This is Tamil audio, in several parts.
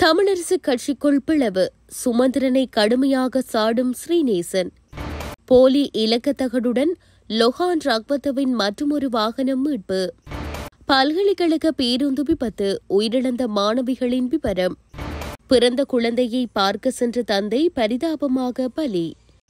தமிழரசு கட்சிக்குள் பிளவு சுமந்திரனை கடுமையாக சாடும் ஸ்ரீநேசன் போலி இலக்கத்தகடுடன் லொஹான் ரக்வத்தவின் மற்றுமொரு வாகனம் மீட்பு பல்கலைக்கழக பேருந்து விபத்து உயிரிழந்த மாணவிகளின் விவரம் பிறந்த குழந்தையை பார்க்க சென்ற தந்தை பரிதாபமாக பலி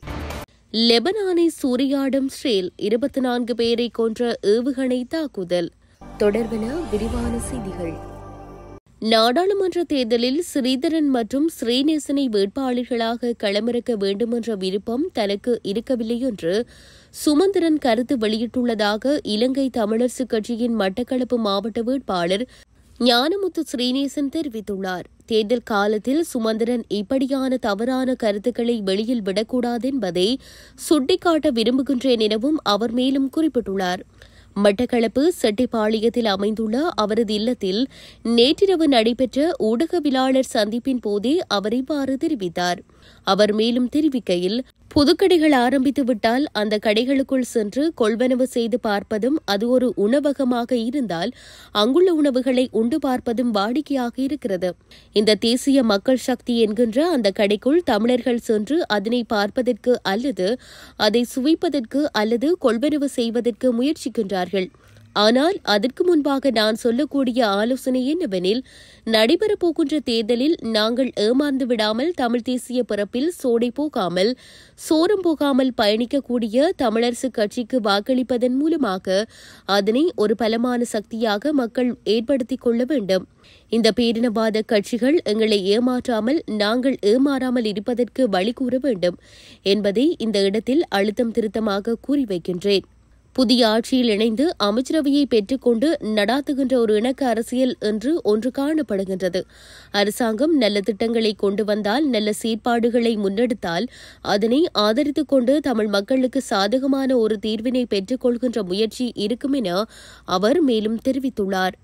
லெபனானை சூறையாடும் ஸ்ரேல் இருபத்தி நான்கு பேரை கொன்ற ஏவுகணை தாக்குதல் தொடர்பென விரிவான செய்திகள் நாடாளுமன்ற தேர்தலில் ஸ்ரீதரன் மற்றும் ஸ்ரீநேசனை வேட்பாளர்களாக களமிறக்க வேண்டுமென்ற விருப்பம் தனக்கு இருக்கவில்லை என்று சுமந்திரன் கருத்து வெளியிட்டுள்ளதாக இலங்கை தமிழரசுக் கட்சியின் மட்டக்களப்பு மாவட்ட வேட்பாளர் ஞானமுத்து ஸ்ரீநேசன் தெரிவித்துள்ளார் தேர்தல் காலத்தில் சுமந்திரன் இப்படியான தவறான கருத்துக்களை வெளியில் விடக்கூடாது என்பதை சுட்டிக்காட்ட விரும்புகின்றேன் எனவும் அவர் மேலும் குறிப்பிட்டுள்ளார் மட்டக்களப்பு செட்டிப்பாளையத்தில் அமைந்துள்ள அவரது இல்லத்தில் நேற்றிரவு நடைபெற்ற ஊடகவியலாளர் சந்திப்பின் போதே அவர் இவ்வாறு தெரிவித்தார் அவர் மேலும் தெரிவிக்கையில் புதுக்கடைகள் ஆரம்பித்து விட்டால் அந்த கடைகளுக்குள் சென்று கொள்வனவு செய்து பார்ப்பதும் அது ஒரு உணவகமாக இருந்தால் அங்குள்ள உணவுகளை உண்டு பார்ப்பதும் வாடிக்கையாக இருக்கிறது இந்த தேசிய மக்கள் சக்தி என்கின்ற அந்த கடைக்குள் தமிழர்கள் சென்று அதனை பார்ப்பதற்கு அல்லது அதை சுவைப்பதற்கு அல்லது கொள்வனவு செய்வதற்கு முயற்சிக்கின்றார்கள் ஆனால் அதற்கு முன்பாக நான் சொல்லக்கூடிய ஆலோசனை என்னவெனில் நடைபெறப் போகின்ற தேர்தலில் நாங்கள் ஏமாந்து விடாமல் தமிழ் தேசிய பிறப்பில் சோடை போகாமல் சோரம் போகாமல் பயணிக்கக்கூடிய தமிழரசு கட்சிக்கு வாக்களிப்பதன் மூலமாக அதனை ஒரு பலமான சக்தியாக மக்கள் ஏற்படுத்திக் கொள்ள வேண்டும் இந்த பேரினவாத கட்சிகள் எங்களை ஏமாற்றாமல் நாங்கள் ஏமாறாமல் இருப்பதற்கு வழி கூற வேண்டும் என்பதை இந்த இடத்தில் அழுத்தம் திருத்தமாக கூறி வைக்கின்றேன் புதிய ஆட்சியில் இணைந்து அமைச்சரவையை பெற்றுக்கொண்டு நடாத்துகின்ற ஒரு இணக்க அரசியல் என்று ஒன்று காணப்படுகின்றது அரசாங்கம் நல்ல திட்டங்களை கொண்டு வந்தால் நல்ல செயற்பாடுகளை முன்னெடுத்தால் அதனை ஆதரித்துக் கொண்டு தமிழ் மக்களுக்கு சாதகமான ஒரு தீர்வினை பெற்றுக்கொள்கின்ற முயற்சி இருக்கும் என அவர் மேலும் தெரிவித்துள்ளார்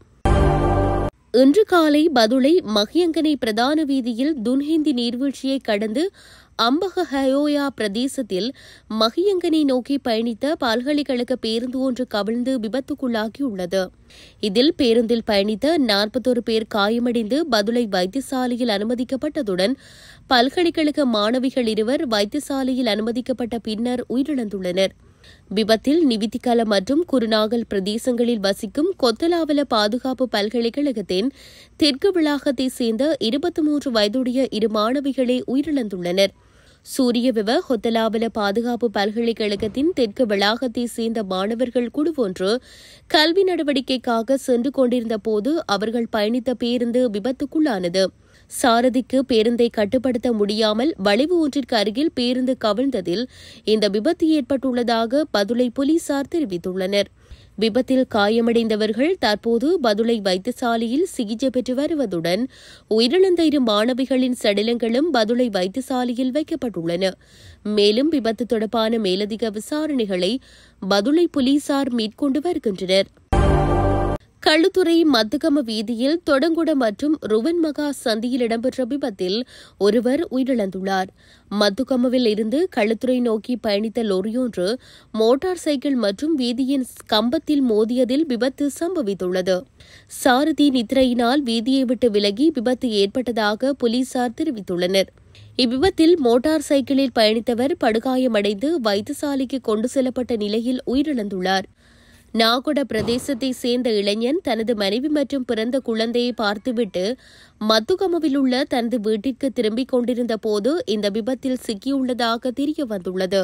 இன்று காலை பதுளை மகியங்கனை பிரதான வீதியில் துன்ஹிந்தி நீர்வீழ்ச்சியை கடந்து அம்பக ஹயோயா பிரதேசத்தில் மகியங்கனை நோக்கி பயணித்த பல்கலைக்கழக பேருந்து ஒன்று கவிழ்ந்து விபத்துக்குள்ளாகியுள்ளது இதில் பேருந்தில் பயணித்த நாற்பத்தோரு பேர் காயமடைந்து பதுளை வைத்தியசாலையில் அனுமதிக்கப்பட்டதுடன் பல்கலைக்கழக மாணவிகள் இருவர் வைத்தியசாலையில் அனுமதிக்கப்பட்ட பின்னர் உயிரிழந்துள்ளனர் விபத்தில் நிவித்திகல மற்றும் குருநாகல் பிரதேசங்களில் வசிக்கும் கொத்தலாவல பாதுகாப்பு பல்கலைக்கழகத்தின் தெற்கு வளாகத்தைச் சேர்ந்த இருபத்தி மூன்று வயதுடைய இரு மாணவிகளே உயிரிழந்துள்ளனர் சூரியவிவ ஹொத்தலாவல பாதுகாப்பு பல்கலைக்கழகத்தின் தெற்கு வளாகத்தை சேர்ந்த மாணவர்கள் குழு ஒன்று கல்வி நடவடிக்கைக்காக சென்று கொண்டிருந்த போது அவர்கள் பயணித்த பேருந்து விபத்துக்குள்ளானது சாரதிக்கு பேருந்தை கட்டுப்படுத்த முடியாமல் வளைவு ஒன்றிற்கு அருகில் பேருந்து கவிழ்ந்ததில் இந்த விபத்து ஏற்பட்டுள்ளதாக பதுளை போலீசார் தெரிவித்துள்ளனர் விபத்தில் காயமடைந்தவர்கள் தற்போது பதுளை வைத்தியசாலையில் சிகிச்சை பெற்று வருவதுடன் உயிரிழந்த இரு மாணவிகளின் சடலங்களும் பதுளை வைத்தியசாலையில் வைக்கப்பட்டுள்ளன மேலும் விபத்து தொடர்பான மேலதிக விசாரணைகளை பதுளை போலீசார் மேற்கொண்டு வருகின்றனர் களுத்துறை மத்துகம வீதியில் தொடங்குட மற்றும் ருவன் மகா சந்தியில் இடம்பெற்ற விபத்தில் ஒருவர் உயிரிழந்துள்ளார் மத்துகமவில் இருந்து களுத்துறை நோக்கி பயணித்த லொரியொன்று மோட்டார் சைக்கிள் மற்றும் வீதியின் கம்பத்தில் மோதியதில் விபத்து சம்பவித்துள்ளது சாரதி நித்திரையினால் வீதியை விட்டு விலகி விபத்து ஏற்பட்டதாக போலீசார் தெரிவித்துள்ளனர் இவ்விபத்தில் மோட்டார் சைக்கிளில் பயணித்தவர் படுகாயமடைந்து வைத்தியசாலைக்கு கொண்டு செல்லப்பட்ட நிலையில் உயிரிழந்துள்ளார் நாகொட பிரதேசத்தை சேர்ந்த இளைஞன் தனது மனைவி மற்றும் பிறந்த குழந்தையை பார்த்துவிட்டு மத்துகமவில் உள்ள தனது வீட்டிற்கு திரும்பிக் கொண்டிருந்த போது இந்த விபத்தில் சிக்கியுள்ளதாக தெரிய வந்துள்ளது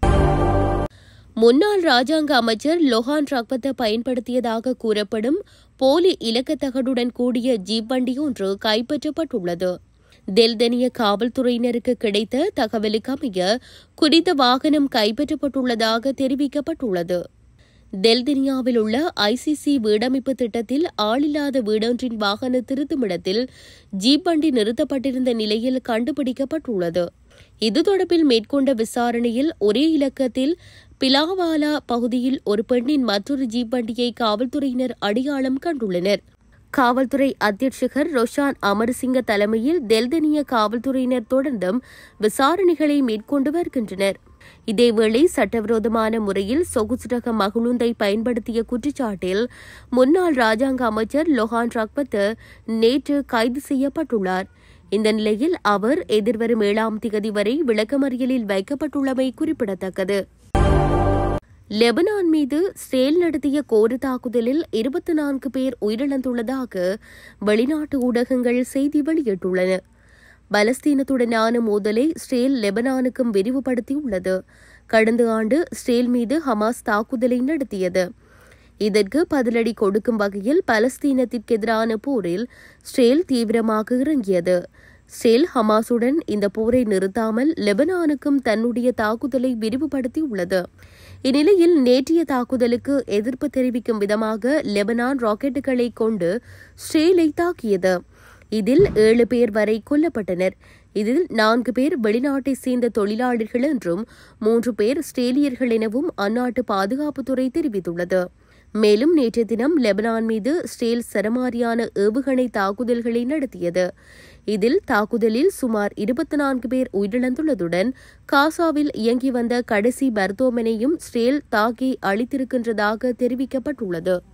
முன்னாள் ராஜாங்க அமைச்சர் லொஹான் ரக்வத்தை பயன்படுத்தியதாக கூறப்படும் போலி இலக்கத்தகடுடன் கூடிய ஜீப் வண்டி ஒன்று கைப்பற்றப்பட்டுள்ளது தெல்தனிய காவல்துறையினருக்கு கிடைத்த தகவலுக்கு அமைய குறித்த வாகனம் கைப்பற்றப்பட்டுள்ளதாக தெரிவிக்கப்பட்டுள்ளது தெல்தினியாவில் உள்ள ஐசிசி வீடமைப்பு திட்டத்தில் ஆளில்லாத வீடொன்றின் வாகன திருத்துமிடத்தில் ஜீப் வண்டி நிறுத்தப்பட்டிருந்த நிலையில் கண்டுபிடிக்கப்பட்டுள்ளது இது தொடர்பில் மேற்கொண்ட விசாரணையில் ஒரே இலக்கத்தில் பிலாவாலா பகுதியில் ஒரு பெண்ணின் மற்றொரு ஜீப் வண்டியை காவல்துறையினர் அடையாளம் கண்டுள்ளனர் காவல்துறை அத்தியட்சகர் ரொஷான் அமரசிங்க தலைமையில் தெல்தனிய காவல்துறையினர் தொடர்ந்தும் விசாரணைகளை மேற்கொண்டு வருகின்றனர் இதேவேளை சட்டவிரோதமான முறையில் சொகுசு ரக மகுழுந்தை பயன்படுத்திய குற்றச்சாட்டில் முன்னாள் ராஜாங்க அமைச்சர் லொஹான் ரக்பத் நேற்று கைது செய்யப்பட்டுள்ளார் இந்த நிலையில் அவர் எதிர்வரும் ஏழாம் திகதி வரை விளக்கமறியலில் வைக்கப்பட்டுள்ளமை குறிப்பிடத்தக்கது லெபனான் மீது ஸ்ரேல் நடத்திய கோர தாக்குதலில் இருபத்தி நான்கு பேர் உயிரிழந்துள்ளதாக வெளிநாட்டு ஊடகங்கள் செய்தி வெளியிட்டுள்ளன பலஸ்தீனத்துடனான மோதலை ஸ்ரேல் லெபனானுக்கும் விரிவுபடுத்தியுள்ளது கடந்த ஆண்டு ஸ்ரேல் மீது ஹமாஸ் தாக்குதலை நடத்தியது இதற்கு பதிலடி கொடுக்கும் வகையில் பலஸ்தீனத்திற்கு எதிரான போரில் ஸ்ரேல் தீவிரமாக இறங்கியது ஸ்ரேல் ஹமாஸுடன் இந்த போரை நிறுத்தாமல் லெபனானுக்கும் தன்னுடைய தாக்குதலை விரிவுபடுத்தியுள்ளது இந்நிலையில் நேற்றைய தாக்குதலுக்கு எதிர்ப்பு தெரிவிக்கும் விதமாக லெபனான் ராக்கெட்டுகளை கொண்டு ஸ்ரேலை தாக்கியது இதில் ஏழு பேர் வரை கொல்லப்பட்டனர் இதில் நான்கு பேர் வெளிநாட்டை சேர்ந்த தொழிலாளர்கள் என்றும் மூன்று பேர் ஸ்ட்ரேலியர்கள் எனவும் அந்நாட்டு பாதுகாப்புத்துறை தெரிவித்துள்ளது மேலும் நேற்றைய தினம் லெபனான் மீது ஸ்டேல் சரமாரியான ஏவுகணை தாக்குதல்களை நடத்தியது இதில் தாக்குதலில் சுமார் இருபத்தி நான்கு பேர் உயிரிழந்துள்ளதுடன் காசாவில் இயங்கி வந்த கடைசி மருத்துவமனையும் ஸ்டேல் தாக்கி அளித்திருக்கின்றதாக தெரிவிக்கப்பட்டுள்ளது